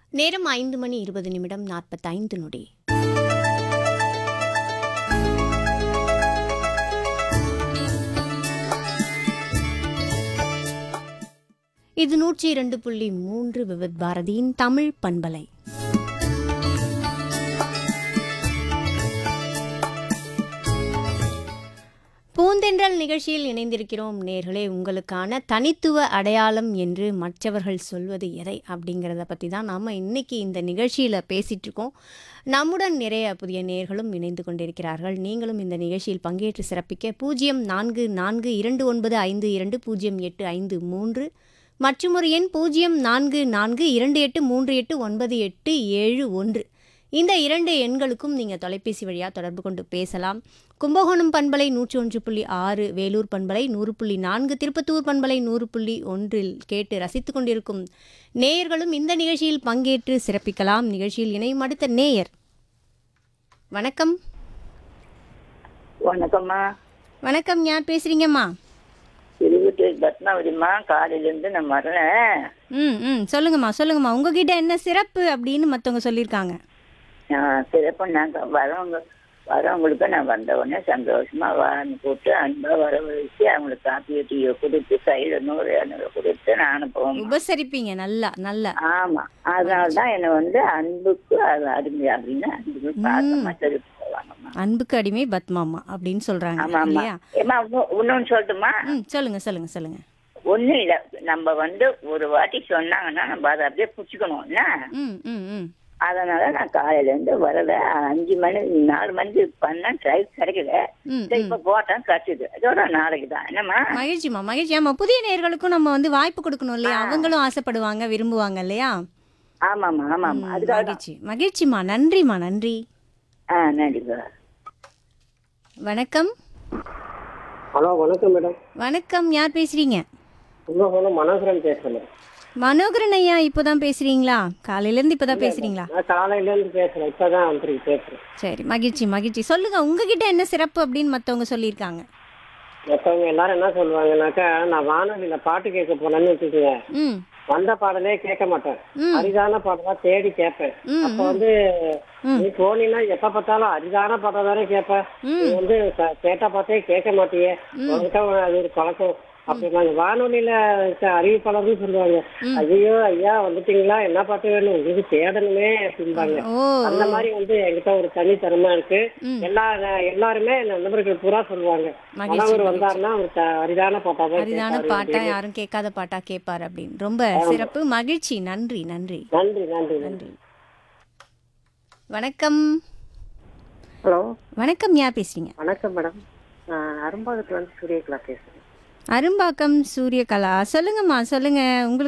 நேரம் ஐந்து மணி இருபது நிமிடம் நாற்பத்தைந்து நொடி இது நூற்றி இரண்டு புள்ளி மூன்று விவித் பாரதியின் தமிழ் பண்பலை பூந்தென்றல் நிகழ்ச்சியில் இணைந்திருக்கிறோம் நேர்களே உங்களுக்கான தனித்துவ அடையாளம் என்று மற்றவர்கள் சொல்வது எதை அப்படிங்கிறத பற்றி தான் நாம் இன்னைக்கு இந்த நிகழ்ச்சியில் பேசிகிட்டு இருக்கோம் நம்முடன் நிறைய புதிய நேர்களும் இணைந்து கொண்டிருக்கிறார்கள் நீங்களும் இந்த நிகழ்ச்சியில் பங்கேற்று சிறப்பிக்க பூஜ்ஜியம் நான்கு நான்கு இரண்டு ஒன்பது ஐந்து இரண்டு பூஜ்ஜியம் எட்டு ஐந்து மூன்று மற்றும் ஒரு எண் பூஜ்ஜியம் நான்கு நான்கு இரண்டு எட்டு மூன்று எட்டு ஒன்பது எட்டு ஏழு ஒன்று இந்த இரண்டு எண்களுக்கும் நீங்கள் தொலைபேசி வழியாக தொடர்பு கொண்டு பேசலாம் கும்பகோணம் பண்பலை நூற்றி ஒன்று புள்ளி ஆறு வேலூர் பண்பலை நூறு புள்ளி நான்கு திருப்பத்தூர் பண்பலை நூறு புள்ளி ஒன்றில் கேட்டு ரசித்து கொண்டிருக்கும் நேயர்களும் இந்த நிகழ்ச்சியில் பங்கேற்று சிறப்பிக்கலாம் நிகழ்ச்சியில் இணையும் அடுத்த நேயர் வணக்கம் வணக்கம்மா வணக்கம் யார் பேசுறீங்கம்மா திருவட்டூர் பத்மாவதிம்மா காலையிலேருந்து நான் வரேன் ம் ம் சொல்லுங்கம்மா சொல்லுங்கம்மா உங்ககிட்ட என்ன சிறப்பு அப்படின்னு மற்றவங்க சொல்லியிருக்காங்க நான் சிறப்பு நாங்கள் வரவங்க வரவங்களுக்கு நான் வந்த உடனே சந்தோஷமா வான்னு கூப்பிட்டு அன்பா வரவழைச்சு அவங்களுக்கு காப்பியோ டீயோ கொடுத்து கையில் நூறு இரநூறு கொடுத்து நானும் போவேன் உபசரிப்பீங்க நல்லா நல்லா ஆமா அதனால தான் என்னை வந்து அன்புக்கு அது அருமை அப்படின்னு அன்புக்கு பாசமா தெரிவித்து போவாங்கம்மா அன்புக்கு அடிமை பத்மாமா அப்படின்னு சொல்றாங்க ஆமா ஆமா இல்லையா ஏமா இன்னொன்னு சொல்லட்டுமா ம் சொல்லுங்க சொல்லுங்க சொல்லுங்க ஒன்றும் இல்லை நம்ம வந்து ஒரு வாட்டி சொன்னாங்கன்னா நம்ம அதை அப்படியே பிடிச்சிக்கணும் என்ன ம் ம் ம் அதனால நான் காலையில இருந்து வரல அஞ்சு மணி நாலு மணிக்கு பண்ண ட்ரைவ் கிடைக்கல ம், சரி, இப்ப போட்டேன் கட்டுது அதோட நாளைக்கு தான் என்னம்மா மகிழ்ச்சிமா மகிழ்ச்சி ஆமா புதிய நேயர்களுக்கும் நம்ம வந்து வாய்ப்பு கொடுக்கணும் இல்லையா அவங்களும் ஆசைப்படுவாங்க விரும்புவாங்க இல்லையா ஆமாம்மா ஆமாம்மா ம், அதுக்காக தான். மகிழ்ச்சி மகிழ்ச்சிமா நன்றிமா நன்றி ஆ நன்றிப்பா வணக்கம் ஹலோ வணக்கம் மேடம் வணக்கம் யார் பேசுறீங்க கும்பகோணம் மனோகரன் பேசுறேன் மனோகரன் ஐயா இப்போதான் பேசுறீங்களா காலையில இருந்து இப்போதான் பேசுறீங்களா நான் காலையில இருந்து பேசுறேன் இப்பதான் வந்துருக்கு பேசுறேன் சரி மகிழ்ச்சி மகிழ்ச்சி சொல்லுங்க உங்ககிட்ட என்ன சிறப்பு அப்படின்னு மத்தவங்க சொல்லியிருக்காங்க மற்றவங்க எல்லாரும் என்ன சொல்லுவாங்கன்னாக்கா நான் வானொலியில பாட்டு கேட்க போனேன்னு வச்சுக்கோங்க ம் வந்த பாடலே கேட்க மாட்டேன் ம். அரிதான பாடலா தேடி கேட்பேன் ம், அப்ப வந்து ம். நீ போனீங்கன்னா எப்ப பார்த்தாலும் அரிதான பாடம் தானே கேட்ப ம். நீ வந்து க- கேட்ட பார்த்தே கேட்க மாட்டியே உன்கிட்ட ஒரு- அது ஒரு பழக்கம் அப்படின்னாங்க வானொலியில இருக்க அறிவிப்பாளர்னு சொல்லுவாங்க ஐயோ ஐயா வந்துட்டீங்களா என்ன பாட்டு வேணும் உங்களுக்கு தேடணுமே அப்படிம்பாங்க ஓ அந்த மாதிரி வந்து என்கிட்ட ஒரு தனித்தனமா இருக்கு ம். எல்லா எல்லாருமே என் நண்பர்கள் பூரா சொல்லுவாங்க மகிழ்ச்சி, கணவர் வந்தாருன்னா அவர் த- அரிதான பாட்டா தான் அரிதான கேட்பாரு பாட்டா அப்படின்னு. யாரும் கேட்காத பாட்டா கேட்பாரு அப்படின்னு ரொம்ப சிறப்பு மகிழ்ச்சி நன்றி நன்றி நன்றி நன்றி நன்றி நன்றி வணக்கம் ஹலோ வணக்கம் யார் பேசுறீங்க வணக்கம் மேடம் நான் அரும்பாகத்துல வந்து சூரியகலா பேசுறேன் அரும்பாக்கம் சூரியகலா சொல்லுங்கம்மா சொல்லுங்க உங்களுக்கு